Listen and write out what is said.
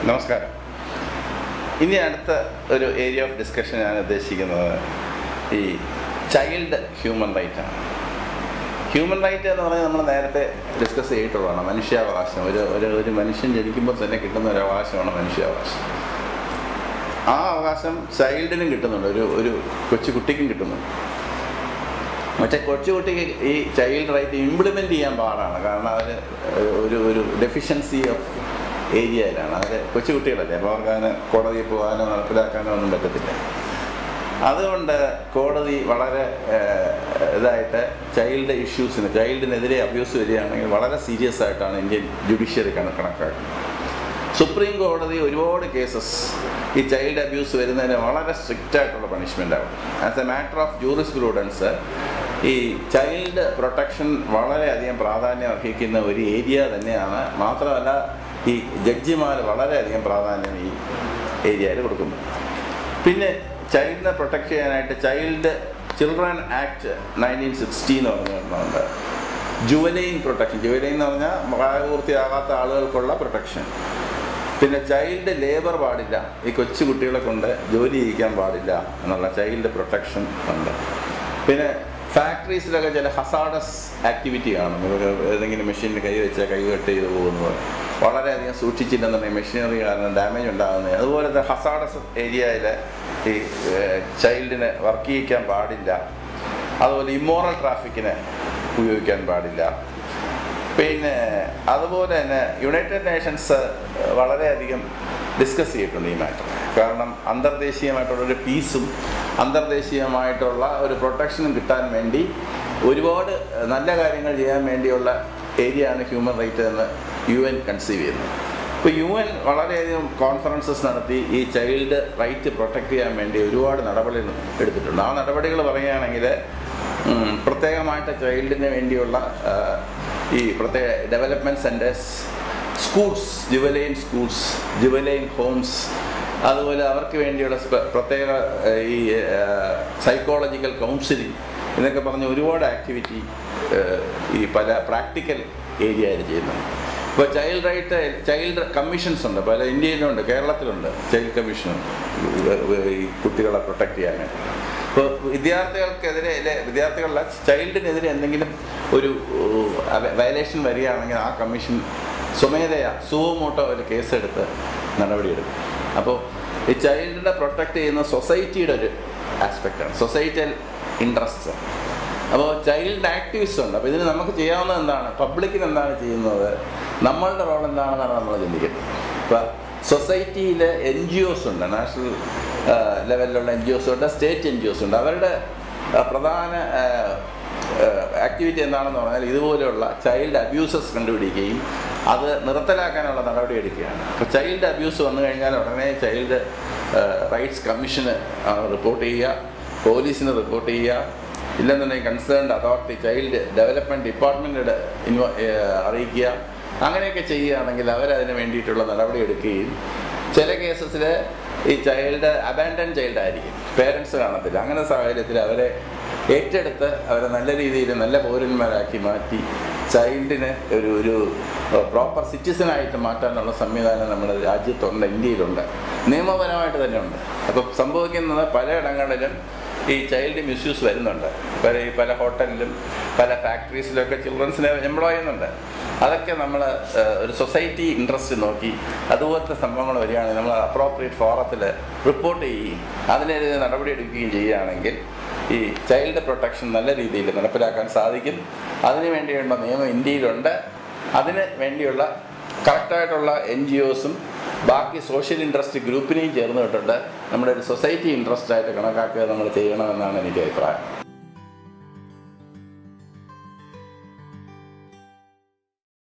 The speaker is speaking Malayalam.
നമസ്കാരം ഇനി അടുത്ത ഒരു ഏരിയ ഓഫ് ഡിസ്കഷൻ ഞാൻ ഉദ്ദേശിക്കുന്നത് ഈ ചൈൽഡ് ഹ്യൂമൻ റൈറ്റ് ആണ് ഹ്യൂമൻ റൈറ്റ് എന്ന് പറഞ്ഞാൽ നമ്മൾ നേരത്തെ ഡിസ്കസ് ചെയ്തിട്ടുള്ളതാണ് മനുഷ്യാവകാശം ഒരു ഒരു ഒരു മനുഷ്യൻ ജനിക്കുമ്പോൾ തന്നെ കിട്ടുന്ന ഒരു അവകാശമാണ് മനുഷ്യാവകാശം ആ അവകാശം ചൈൽഡിനും കിട്ടുന്നുണ്ട് ഒരു ഒരു കൊച്ചു കുട്ടിക്കും കിട്ടുന്നുണ്ട് മറ്റേ കൊച്ചുകുട്ടിക്ക് ഈ ചൈൽഡ് റൈറ്റ് ഇംപ്ലിമെൻ്റ് ചെയ്യാൻ പാടാണ് കാരണം അവർ ഒരു ഒരു ഡെഫിഷ്യൻസി ഓഫ് ഏരിയയിലാണ് അവർ കൊച്ചുകുട്ടികളല്ലേ അപ്പോൾ അവർക്ക് അതിന് കോടതിയിൽ പോകാനോ നടപ്പിലാക്കാനോ ഒന്നും പറ്റത്തില്ല അതുകൊണ്ട് കോടതി വളരെ ഏഹ്, ഇതായിട്ട് ചൈൽഡ് ഇഷ്യൂസിന് ചൈൽഡിനെതിരെ അബ്യൂസ് വരികയാണെങ്കിൽ വളരെ സീരിയസ് ആയിട്ടാണ് ഇന്ത്യൻ ജുഡീഷ്യറി കണക്കാക്കുന്നത് സുപ്രീം കോടതി ഒരുപാട് കേസസ് ഈ ചൈൽഡ് അബ്യൂസ് വരുന്നതിന് വളരെ സ്ട്രിക്റ്റ് ആയിട്ടുള്ള പണിഷ്മെൻ്റ് ആവും as a matter of jurisprudence ഈ ചൈൽഡ് പ്രൊട്ടക്ഷൻ വളരെയധികം പ്രാധാന്യം അർഹിക്കുന്ന ഒരു ഏരിയ തന്നെയാണ് മാത്രമല്ല ഈ ജഡ്ജിമാർ വളരെയധികം പ്രാധാന്യം ഈ ഏരിയയിൽ കൊടുക്കുന്നു പിന്നെ ചൈൽഡിനെ പ്രൊട്ടക്ട് ചെയ്യാനായിട്ട് child children act nineteen sixty എന്ന് പറഞ്ഞിട്ടുണ്ട് ജുവലൈൻ പ്രൊട്ടക്ഷൻ ജുവലൈൻ എന്ന് പറഞ്ഞാൽ പ്രായപൂർത്തിയാകാത്ത ആളുകൾക്കുള്ള പ്രൊട്ടക്ഷൻ പിന്നെ ചൈൽഡ് ലേബർ പാടില്ല ഈ കൊച്ചു കുട്ടികളെ കൊണ്ട് ജോലി ചെയ്യിക്കാൻ പാടില്ല എന്നുള്ള ചൈൽഡ് പ്രൊട്ടക്ഷൻ ഉണ്ട് പിന്നെ ഫാക്ടറീസിലൊക്കെ ചില ഹസാഡസ് ആക്ടിവിറ്റി കാണും ഇവര് ഏതെങ്കിലും മെഷീനിൽ കൈ വെച്ചാൽ കൈ കട്ട് ചെയ്ത് പോകുന്നത് വളരെയധികം സൂക്ഷിച്ചില്ലെന്നുണ്ടെങ്കിൽ മെഷീനറി കാരണം ഡാമേജ് ഉണ്ടാകുന്നത് അതുപോലത്തെ ഹസാഡസ് ഏരിയയിൽ ഈ ചൈൽഡിന് വർക്ക് ചെയ്യിക്കാൻ പാടില്ല അതുപോലെ ഇമ്മോറൽ ട്രാഫിക്കിന് ഉപയോഗിക്കാൻ പാടില്ല പിന്നെ അതുപോലെ തന്നെ യുണൈറ്റഡ് നേഷൻസ് വളരെയധികം ഡിസ്കസ് ചെയ്തിട്ടുണ്ട് ഈ മാറ്റർ കാരണം അന്തർദേശീയമായിട്ടുള്ള ഒരു പീസും അന്തർദേശീയമായിട്ടുള്ള ഒരു പ്രൊട്ടക്ഷനും കിട്ടാൻ വേണ്ടി ഒരുപാട് നല്ല കാര്യങ്ങൾ ചെയ്യാൻ വേണ്ടിയുള്ള ഏരിയ ആണ് ഹ്യൂമൻ റൈറ്റ് എന്ന് യു എൻ കൺസീവ് ചെയ്യുന്നത് ഇപ്പോൾ യു എൻ വളരെയധികം കോൺഫറൻസസ് നടത്തി ഈ ചൈൽഡ് റൈറ്റ് പ്രൊട്ടക്റ്റ് ചെയ്യാൻ വേണ്ടി ഒരുപാട് നടപടികൾ എടുത്തിട്ടുണ്ട് ആ നടപടികൾ പറയുകയാണെങ്കിൽ ഉം, പ്രത്യേകമായിട്ട് ചൈൽഡിന് വേണ്ടിയുള്ള ആ, ഈ പ്രത്യേക development centres schools ജുവലൈൻ schools ജുവലൈൻ Holmes അതുപോലെ അവർക്ക് വേണ്ടിയുള്ള സ്പെ- പ്രത്യേക ആ, ഈ സൈക്കോളജിക്കൽ കൗൺസിലിംഗ് എന്നൊക്കെ പറഞ്ഞ് ഒരുപാട് ആക്ടിവിറ്റി ഈ പല പ്രാക്ടിക്കൽ ഏരിയയിൽ ചെയ്യുന്നുണ്ട് ഇപ്പോൾ ചൈൽഡ് റൈറ്റ് ചൈൽഡ് കമ്മീഷൻസ് ഉണ്ട് പല ഇന്ത്യയിലുണ്ട് കേരളത്തിലുണ്ട് ചൈൽഡ് കമ്മീഷൻ ഈ കുട്ടികളെ പ്രൊട്ടക്റ്റ് ചെയ്യാനായിട്ട് ഇപ്പോൾ വിദ്യാർത്ഥികൾക്കെതിരെ അല്ലെ വിദ്യാർത്ഥികളല്ല ചൈൽഡിനെതിരെ എന്തെങ്കിലും ഒരു വയലേഷൻ വരികയാണെങ്കിൽ ആ കമ്മീഷൻ സ്വമേധയാ സുവമോട്ടോ ഒരു കേസെടുത്ത് നടപടിയെടുക്കും അപ്പോൾ ഈ ചൈൽഡിനെ പ്രൊട്ടക്റ്റ് ചെയ്യുന്ന സൊസൈറ്റിയുടെ ഒരു ആസ്പെക്റ്റാണ് സൊസൈറ്റൽ ഇൻട്രസ്റ്റ് അപ്പോൾ ചൈൽഡ് ആക്ടിവിസ്റ്റ് ഉണ്ട് അപ്പോൾ ഇതിന് നമുക്ക് ചെയ്യാവുന്നത് എന്താണ് പബ്ലിക്കിന് എന്താണ് ചെയ്യുന്നത് നമ്മളുടെ റോൾ എന്താണെന്നാണ് നമ്മൾ ചിന്തിക്കുന്നത് ഇപ്പോൾ സൊസൈറ്റിയിൽ എൻ ജി ഒസ് ഉണ്ട് നാഷണൽ ലെവലിലുള്ള എൻ ജി ഒസ് ഉണ്ട് സ്റ്റേറ്റ് എൻ ജി ഒസ് ഉണ്ട് അവരുടെ ആ, പ്രധാന ആക്ടിവിറ്റി എന്താണെന്ന് പറഞ്ഞാൽ ഇതുപോലെയുള്ള ചൈൽഡ് അബ്യൂസസ് കണ്ടുപിടിക്കുകയും അത് നിർത്തലാക്കാനുള്ള നടപടി എടുക്കുകയാണ് അപ്പോൾ ചൈൽഡ് അബ്യൂസ് വന്നു കഴിഞ്ഞാൽ ഉടനെ ചൈൽഡ് റൈറ്റ്സ് കമ്മീഷന് റിപ്പോർട്ട് ചെയ്യുക പോലീസിന് റിപ്പോർട്ട് ചെയ്യുക ഇല്ലെന്നുണ്ടെങ്കിൽ concerned authority child development department ഇൻവോ അറിയിക്കുക അങ്ങനെയൊക്കെ ചെയ്യുകയാണെങ്കിൽ അവരതിന് വേണ്ടിയിട്ടുള്ള നടപടി എടുക്കുകയും ചില കേസസിൽ ഈ ചൈൽഡ് അബാൻഡൻ ചൈൽഡ് ആയിരിക്കും പേരൻസ് കാണത്തില്ല അങ്ങനെ സാഹചര്യത്തിൽ അവരെ ഏറ്റെടുത്ത് അവരെ നല്ല രീതിയിൽ നല്ല പൗരന്മാരാക്കി മാറ്റി ചൈൽഡിനെ ഒരു ഒരു പ്രോപ്പർ സിറ്റിസനായിട്ട് മാറ്റാനുള്ള സംവിധാനം നമ്മുടെ രാജ്യത്തുണ്ട് ഇന്ത്യയിലുണ്ട് നിയമപരമായിട്ട് തന്നെ ഉണ്ട് അപ്പോൾ സംഭവിക്കുന്നത് പലയിടങ്ങളിലും ഈ ചൈൽഡ് മിസ്യൂസ് വരുന്നുണ്ട് പല ഈ പല ഹോട്ടലിലും പല ഫാക്ടറീസിലൊക്കെ ചിൽഡ്രൻസിനെ എംപ്ലോയ് ചെയ്യുന്നുണ്ട് അതൊക്കെ നമ്മൾ ഒരു സൊസൈറ്റി ഇൻട്രസ്റ്റ് നോക്കി അതുപോലത്തെ സംഭവങ്ങൾ വരികയാണെങ്കിൽ നമ്മൾ അപ്രോപ്രിയേറ്റ് ഫോറത്തിൽ റിപ്പോർട്ട് ചെയ്യുകയും അതിനെതിരെ നടപടി എടുക്കുകയും ചെയ്യുകയാണെങ്കിൽ ഈ ചൈൽഡ് പ്രൊട്ടക്ഷൻ നല്ല രീതിയിൽ നടപ്പിലാക്കാൻ സാധിക്കും അതിനു വേണ്ടിയുള്ള നിയമം ഇന്ത്യയിലുണ്ട് അതിന് വേണ്ടിയുള്ള കറക്റ്റായിട്ടുള്ള എൻ ജി ഒസും ബാക്കി സോഷ്യൽ ഇൻട്രസ്റ്റ് ഗ്രൂപ്പിനെയും ചേർന്ന് വിട്ടിട്ട് നമ്മുടെ ഒരു സൊസൈറ്റി ഇൻട്രസ്റ്റ് ആയിട്ട് കണക്കാക്കുക നമ്മൾ ചെയ്യണമെന്നാണ് എനിക്ക് അഭിപ്രായം